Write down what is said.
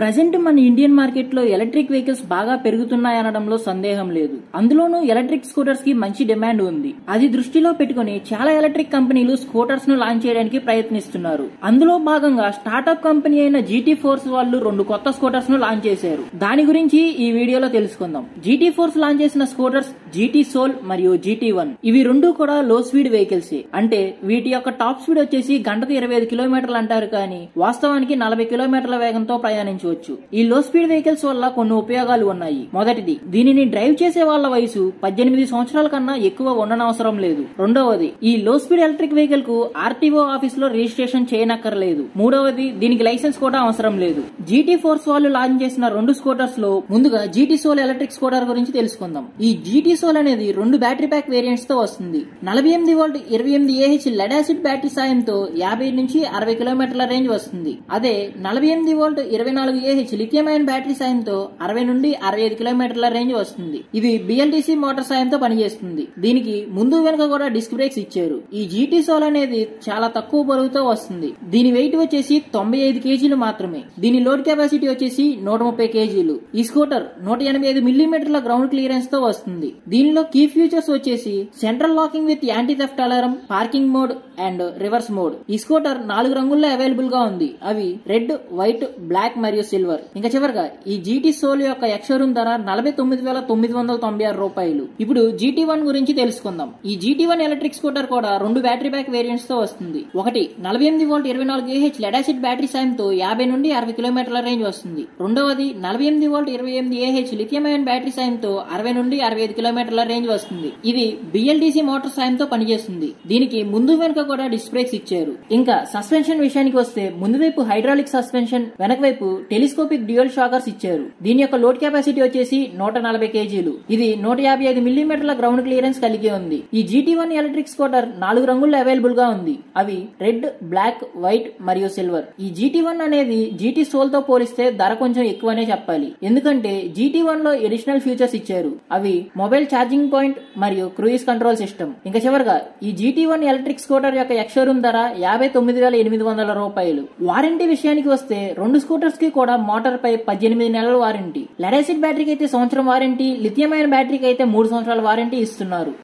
present మన Indian market లో electric vehicles బాగా పెరుగుతున్నాయనడంలో సందేహం లేదు అందులోనూ ఎలక్ట్రిక్ స్కూటర్స్ కి మంచి డిమాండ్ ఉంది అది దృష్టిలో పెట్టుకుని చాలా ఎలక్ట్రిక్ కంపెనీలు స్కూటర్స్ ను లాంచ్ చేయడానికి ప్రయత్నిస్తున్నారు అందులో భాగంగా స్టార్టప్ కంపెనీ అయిన జీటీ ఫోర్స్ వాళ్ళు రెండు కొత్త స్కూటర్స్ ను లాంచ్ చేశారు దాని గురించి ఈ వీడియోలో తెలుసుకుందాం జీటీ ఫోర్స్ లాంచ్ చేసిన స్కూటర్స్ జీటీ సోల్ మరియు జీటీ వన్ ఇవి రెండు కూడా లో స్పీడ్ వెహికల్స్ అంటే వీటి యొక్క టాప్ స్పీడ్ వచ్చేసి గంటకు ఇరవై ఐదు కిలోమీటర్లు అంటారు కానీ వాస్తవానికి నలభై కిలోమీటర్ల వేగంతో ప్రయాణించవచ్చు ఈ లో స్పీడ్ వెహికల్స్ వల్ల కొన్ని ఉపయోగాలు ఉన్నాయి మొదటిది దీనిని డ్రైవ్ చేసే వాళ్ళ వయసు పద్దెనిమిది సంవత్సరాల కన్నా ఎక్కువ ఉండనవసరం లేదు రెండవది ఈ లో స్పీడ్ ఎలక్ట్రిక్ వెహికల్ కు ఆర్టీఓ ఆఫీస్ లో రిజిస్ట్రేషన్ చేయనక్కర్లేదు మూడవది దీనికి లైసెన్స్ కూడా అవసరం లేదు జీటీ ఫోర్స్ వాళ్ళు లాంచ్ చేసిన రెండు స్కూటర్స్ లో ముందుగా జీటీ సోల్ ఎలక్ట్రిక్ స్కూటర్ గురించి తెలుసుకుందాం ఈ జీటీ సోల్ అనేది రెండు బ్యాటరీ ప్యాక్ వేరియంట్స్ తో వస్తుంది నలభై ఎనిమిది వోల్ట్ ఇరవై ఎనిమిది ఏహెచ్ లెడ్ యాసిడ్ బ్యాటరీ సాయంతో యాభై నుంచి అరవై కిలోమీటర్ల రేంజ్ వస్తుంది అదే నలభై ఎనిమిది వోల్ట్ ఇరవై నాలుగు ఏహెచ్ లిథియం అయన్ బ్యాటరీ సాయంతో అరవై నుండి అరవై ఐదు కిలోమీటర్ల రేంజ్ వస్తుంది ఇది బిఎల్టీసీ మోటార్ సాయంతో పనిచేస్తుంది దీనికి ముందు వెనుక కూడా డిస్క్ బ్రేక్స్ ఇచ్చారు ఈ జీటీ సోల్ అనేది చాలా తక్కువ బరువుతో వస్తుంది దీని వెయిట్ వచ్చేసి తొంభై ఐదు కేజీలు మాత్రమే దీని లోడ్ కెపాసిటీ వచ్చేసి నూట ముప్పై కేజీలు ఈ స్కూటర్ నూట ఎనభై ఐదు మిల్లీమీటర్ల గ్రౌండ్ క్లియరెన్స్ తో వస్తుంది దీనిలో కీ ఫీచర్స్ వచ్చేసి central locking with anti theft alarm parking mode and reverse mode ఈ స్కూటర్ నాలుగు రంగుల్లో అవైలబుల్ గా ఉంది అవి రెడ్ వైట్ బ్లాక్ మరియు సిల్వర్ ఇంకా చివరిగా ఈ జీటీ సోల్ యొక్క ఎక్స్షోరూమ్ ధర నలభై తొమ్మిది వేల తొమ్మిది వందల తొంభై ఆరు రూపాయలు ఇప్పుడు జీటీ వన్ గురించి తెలుసుకుందాం ఈ జీటీ వన్ ఎలక్ట్రిక్ స్కూటర్ కూడా రెండు బ్యాటరీ బ్యాక్ వేరియంట్స్ తో వస్తుంది ఒకటి నలభై ఎనిమిది వోల్ట్ ఇరవై నాలుగు ఏహెచ్ లెడాసిడ్ బ్యాటరీ సాయంతో యాభై నుండి అరవై కిలోమీటర్ల రేంజ్ వస్తుంది రెండవది నలభై ఎనిమిది వోల్ట్ ఇరవై ఎనిమిది ఏహెచ్ లిథియం అయన్ బ్యాటరీ సాయంతో అరవై నుండి అరవై ఐదు కిలోమీటర్ల రేంజ్ వస్తుంది ఇది బిఎల్టీసీ మోటార్ సాయంతో పనిచేస్తుంది దీనికి ముందు వెనుక కూడా డిస్క్ బ్రేక్స్ ఇచ్చారు ఇంకా సస్పెన్షన్ విషయానికి వస్తే ముందు వైపు హైడ్రాలిక్ సస్పెన్షన్ వెనక వైపు టెలిస్కోపిక్ డ్యూయల్ షాకర్స్ ఇచ్చారు దీని యొక్క లోడ్ కెపాసిటీ వచ్చేసి నూట నలభై కేజీలు ఇది నూట యాభై ఐదు మిల్లీమీటర్ల గ్రౌండ్ క్లియరెన్స్ కలిగి ఉంది ఈ జీటీ వన్ ఎలక్ట్రిక్ స్కూటర్ నాలుగు రంగుల్లో అవైలబుల్ గా ఉంది అవి రెడ్ బ్లాక్ వైట్ మరియు సిల్వర్ ఈ జీటీ వన్ అనేది జీటీ సోల్ తో పోలిస్తే ధర కొంచెం ఎక్కువనే చెప్పాలి ఎందుకంటే జీటీ వన్ లో ఎడిషనల్ ఫీచర్స్ ఇచ్చారు అవి మొబైల్ ఛార్జింగ్ పాయింట్ మరియు క్రూయిజ్ కంట్రోల్ సిస్టమ్ ఇంకా చివరిగా ఈ జీటీ వన్ ఎలక్ట్రిక్ స్కూటర్ యొక్క ఎక్స్షోరూమ్ ధర యాభై తొమ్మిది వేల ఎనిమిది వందల రూపాయలు వారంటీ విషయానికి వస్తే రెండు స్కూటర్స్ కి కూడా మోటార్ పై పద్దెనిమిది నెలల వారంటీ లెడాసిడ్ బ్యాటరీకి అయితే సంవత్సరం వారంటీ లిథియం అయిన బ్యాటరీకి అయితే మూడు సంవత్సరాల వారంటీ ఇస్తున్నారు